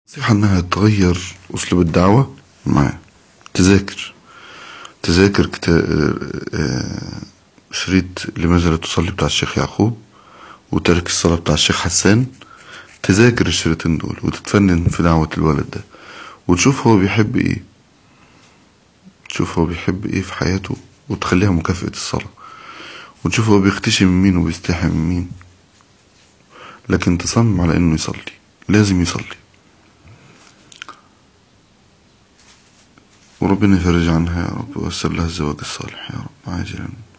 نصيحة انها تغير اسلوب الدعوة معاه تذاكر تذاكر كتا... آه، شريط لماذا لا تصلي بتاع الشيخ يعقوب وترك الصلاة بتاع الشيخ حسان تذاكر الشريطين دول وتتفنن في دعوة الولد ده وتشوف هو بيحب ايه تشوف هو بيحب ايه في حياته وتخليها مكافأة الصلاة وتشوف هو بيختشي من مين وبيستحي من مين لكن تصمم على انه يصلي لازم يصلي وربنا يفرج عنها يا رب ويسر لها الزواج الصالح يا رب عاجلا